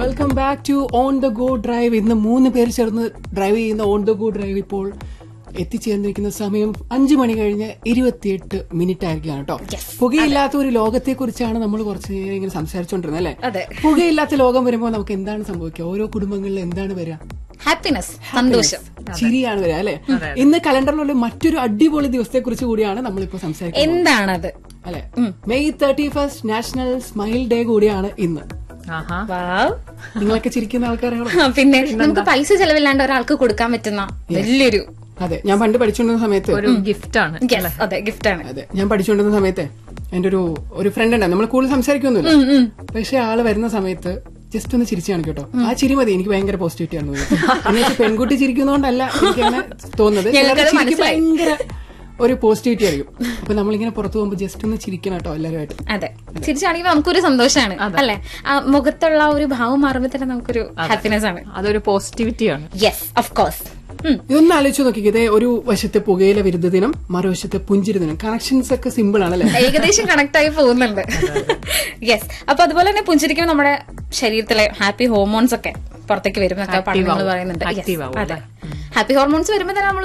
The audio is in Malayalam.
Welcome back to on the go drive ഇന്ന് മൂന്ന് പേര് ചേർന്ന് ഡ്രൈവ് ചെയ്യുന്ന ഓൺ ദ ഗോ ഡ്രൈവ് ഇപ്പോൾ എത്തിച്ചേർന്നിരിക്കുന്ന സമയം അഞ്ചു മണി കഴിഞ്ഞ് ഇരുപത്തിയെട്ട് മിനിറ്റ് ആയിരിക്കുകയാണ് കേട്ടോ പുകയില്ലാത്ത ഒരു ലോകത്തെ കുറിച്ചാണ് നമ്മൾ കുറച്ച് നേരം ഇങ്ങനെ സംസാരിച്ചുകൊണ്ടിരുന്നത് അല്ലേ അതെ. പുകയില്ലാത്ത ലോകം വരുമ്പോൾ നമുക്ക് എന്താണ് സംഭവിക്കുക ഓരോ കുടുംബങ്ങളിൽ എന്താണ് വരിക ഹാപ്പിനെസ് സന്തോഷം ചിരിയാണ് വരിക അല്ലെ ഇന്ന് കലണ്ടറിലുള്ള മറ്റൊരു അടിപൊളി ദിവസത്തെ കുറിച്ച് കൂടിയാണ് നമ്മളിപ്പോ സംസാരിക്കുന്നത് എന്താണത് അല്ലെ May thirty first national smile day കൂടിയാണ് ഇന്ന് ആഹാ വാവ്. നിങ്ങളൊക്കെ ചിരിക്കുന്ന ആൾക്കാരാണോ ആ, പിന്നെ നമുക്ക് പൈസ ചെലവില്ലാണ്ട് ഒരാൾക്ക് കൊടുക്കാൻ പറ്റുന്ന വലിയൊരു അതെ ഞാൻ പണ്ട് പഠിച്ചുകൊണ്ടിരുന്ന സമയത്ത് ഒരു ഗിഫ്റ്റ് ആണ് Yes, അതെ ഗിഫ്റ്റ് ആണ് അതെ ഞാൻ പഠിച്ചുകൊണ്ടിരുന്ന സമയത്ത് എന്റെ ഒരു ഒരു ഫ്രണ്ട് ഉണ്ടായിരുന്നു നമ്മൾ കൂടുതൽ സംസാരിക്കൊന്നുമില്ല പക്ഷെ ആള് വരുന്ന സമയത്ത് ജസ്റ്റ് ഒന്ന് ചിരിച്ചു കാണിക്കും കേട്ടോ ആ ചിരി മതി എനിക്ക് ഭയങ്കര പോസിറ്റിവിറ്റി ആണ് തോന്നുന്നത് എന്നുവെച്ചാൽ പെൺകുട്ടി ചിരിക്കുന്നതുകൊണ്ടല്ല എനിക്ക് അങ്ങനെ തോന്നുന്നത് ഞങ്ങൾക്കത് ചിലരുടെ ചിരിക്ക് മനസ്സിലായി. ഭയങ്കര ഒരു പോസിറ്റിവിറ്റി ആയിരിക്കും അപ്പൊ നമ്മളിങ്ങനെ പുറത്തു പോകുമ്പോൾ ജസ്റ്റ് ഒന്ന് ചിരിക്കണം കേട്ടോ എല്ലാവരുമായിട്ട് അതെ തിരിച്ചാണെങ്കിൽ നമുക്കൊരു സന്തോഷമാണ് അല്ലെ ആ മുഖത്തുള്ള ആ ഒരു ഭാവം മാറുമ്പോൾ തന്നെ നമുക്കൊരു ഹാപ്പിനെസ് ആണ് അതൊരു പോസിറ്റിവിറ്റിയാണ് യെസ് ഓഫ് കോഴ്സ് ഇതൊന്ന് ആലോചിച്ച് നോക്കി ഇതേ ഒരു വശത്തെ പുകയില വിരുദ്ധ ദിനം മറുവശത്തെ പുഞ്ചിരി ദിനം കണക്ഷൻസ് ഒക്കെ സിമ്പിൾ ആണല്ലേ ഏകദേശം കണക്ട് ആയി പോകുന്നുണ്ട് യെസ് അപ്പൊ അതുപോലെ തന്നെ പുഞ്ചിരിക്കുമ്പോൾ നമ്മുടെ ശരീരത്തിലെ ഹാപ്പി ഹോർമോൺസ് ഒക്കെ പുറത്തേക്ക് വരും എന്നൊക്കെ പഠനങ്ങൾ ആവും. പറയുന്നുണ്ട് Yes, Active ആവും, അതെ ഹാപ്പി ഹോർമോൺസ് വരുമ്പോൾ തന്നെ നമ്മൾ